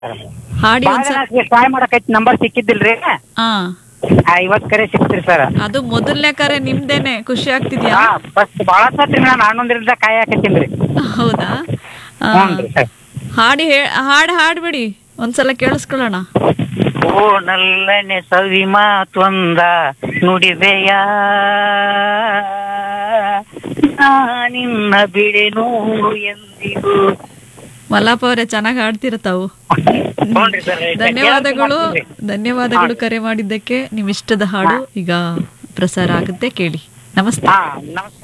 ಹಾಡಿ ಭಾಳ ಒಂದ್ಸಲ ಜನ ಟ್ರೈ ಮಾಡಕೈತಿ ನಂಬರ್ ಸಿಕ್ಕಿದ್ದಿಲ್ರಿ ಹಾ ಆ, ಇವತ್ ಕರೆ ಸಿಕ್ತ್ರಿ ಸರ್ ಅದು ಮೊದಲನೇ ಕರೆ ನಿಮ್ದೇನೆ ಖುಷಿ ಆಗ್ತಿದ್ಯಾ ಹಾ ಫಸ್ಟ್ ಭಾಳ ಸತ್ರಿ ನಾನು ಹನ್ನೊಂದರಿಂದ ಕಾಯಿ ಹಾಕತ್ತೀನಿ ಹೌದಾ ಆ, ಹ್ಞೂ ಸರ್ ಹಾಡಿ ಹೇ ಹಾಡು ಹಾಡ್ಬಿಡಿ ಒಂದ್ಸಲ ಕೇಳಿಸ್ಕೊಳ್ಳೋಣ ಓ ನಲ್ಲನೆ ಸವಿ ಮಾತೊಂದ ನುಡಿದೆಯ ನಿನ್ನ ಬಿಡೆನು ಎಂದಿಗೂ ಮಲ್ಲಾಪ ಅವರೇ ಚೆನ್ನಾಗಿ ಹಾಡ್ತೀರ ತಾವು ಹ್ಞೂನ್ರಿ ಸರ್ ಧನ್ಯವಾದಗಳು ಧನ್ಯವಾದಗಳು ಕರೆ ಮಾಡಿದ್ದಕ್ಕೆ ನಿಮ್ ಇಷ್ಟದ ಹಾಡು ಈಗ ಪ್ರಸಾರ ಆಗುತ್ತೆ ಕೇಳಿ ನಮಸ್ತೆ ಹಾ ನಮಸ್ತೆ